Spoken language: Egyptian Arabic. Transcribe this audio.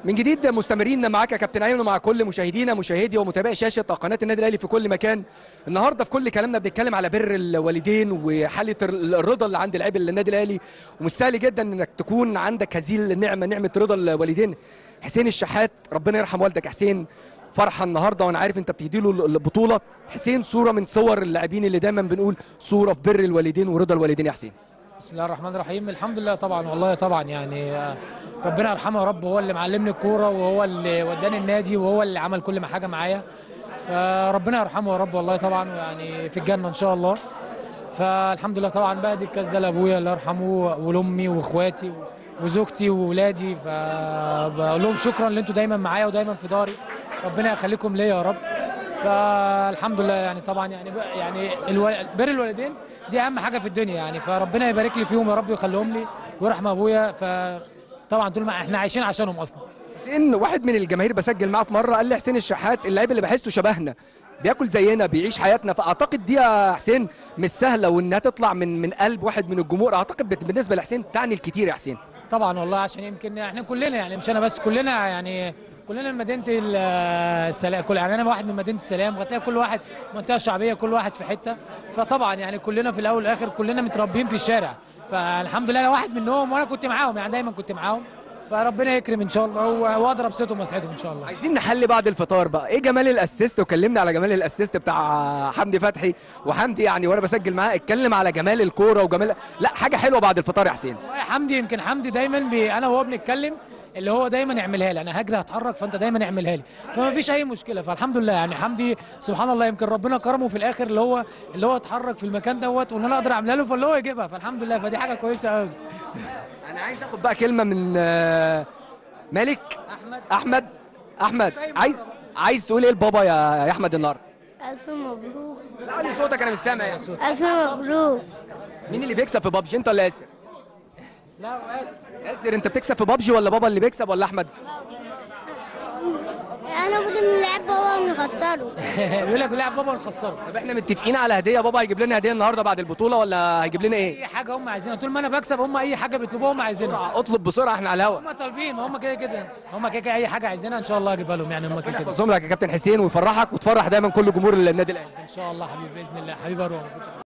من جديد مستمرين معاك يا كابتن ايمن ومع كل مشاهدينا مشاهدي ومتابعي شاشه قناه النادي الاهلي في كل مكان النهارده في كل كلامنا بنتكلم على بر الوالدين وحاله الرضا اللي عند لاعبي النادي الاهلي ومش سهل جدا انك تكون عندك هذه النعمه نعمه رضا الوالدين حسين الشحات ربنا يرحم والدك يا حسين فرحه النهارده وانا عارف انت بتهدي له البطوله حسين صوره من صور اللاعبين اللي دايما بنقول صوره في بر الوالدين ورضا الوالدين يا حسين بسم الله الرحمن الرحيم الحمد لله طبعا والله طبعا يعني آه، ربنا يرحمه يا رب هو اللي معلمني الكوره وهو اللي وداني النادي وهو اللي عمل كل ما حاجه معايا فربنا يرحمه يا رب والله طبعا يعني في الجنه ان شاء الله فالحمد لله طبعا بقى دي الكاس ده لابويا الله يرحمه ولامي واخواتي وزوجتي واولادي فبقول لهم شكرا ان انتوا دايما معايا ودايما في داري ربنا يخليكم ليا يا رب فالحمد لله يعني طبعا يعني بقى- يعني الو... بر الوالدين دي اهم حاجه في الدنيا يعني فربنا يبارك لي فيهم يا رب ويخليهم لي ويرحم ابويا فطبعا دول ما احنا عايشين عشانهم اصلا حسين واحد من الجماهير بسجل معاه في مره قال لي حسين الشحات اللعيب اللي بحسه شبهنا بياكل زينا بيعيش حياتنا فاعتقد دي يا حسين مش سهله وانها تطلع من من قلب واحد من الجمهور اعتقد بت- بالنسبه لحسين تعني الكتير يا حسين طبعا والله عشان يمكن احنا كلنا يعني مش انا بس كلنا يعني كلنا من مدينه ال- السلام كل يعني انا واحد من مدينه السلام وهتلاقي كل واحد منطقه شعبيه كل واحد في حته فطبعا يعني كلنا في الاول والاخر كلنا متربيين في الشارع فالحمد لله انا واحد منهم وانا كنت معاهم يعني دايما كنت معاهم فربنا يكرم ان شاء الله و- واضرب صيتهم ومسعتهم ان شاء الله عايزين نحل بعد الفطار بقى ايه جمال الاسيست وكلمنا على جمال الاسيست بتاع حمدي فتحي وحمدي يعني وانا بسجل معاه اتكلم على جمال الكوره وجمال لا حاجه حلوه بعد الفطار يا حسين والله يا حمدي يمكن حمدي دايما بي انا وهو بنتكلم اللي هو دايما يعملها لي انا هجري هتحرك فانت دايما اعملها لي فما فيش اي مشكله فالحمد لله يعني حمدي سبحان الله يمكن ربنا كرمه في الاخر اللي هو اللي هو اتحرك في المكان دوت وان انا اقدر اعملها له فاللي هو يجيبها فالحمد لله فدي حاجه كويسه قوي انا عايز اخد بقى كلمه من آه، مالك احمد احمد احمد طيب، عايز عايز تقول ايه لبابا يا يا احمد النهارده ألف مبروك لا علي صوتك انا مش سامع يعني. ألف مبروك مين اللي بيكسب في بابجي انت ولا ياسر لا واسف ياسر انت بتكسب في بابجي ولا بابا اللي بيكسب ولا احمد أنا كنت بنلعب بابا ونخسره بيقول لك لاعب بابا ونخسره طب احنا متفقين على هديه بابا هيجيب لنا هديه النهارده بعد البطوله ولا هيجيب لنا ايه اي حاجه هم عايزينها طول ما انا بكسب هم اي حاجه بيطلبوها هم عايزينها اطلب بسرعه احنا على الهوا هم طالبين هم كده كده هم كده كده اي حاجه عايزينها ان شاء الله اجيبها لهم يعني هم كده كده يحفظهم لك يا كابتن حسين ويفرحك وتفرح دايما كل جمهور النادي الاهلي ان شاء الله حبيبي باذن الله حبيبي اروح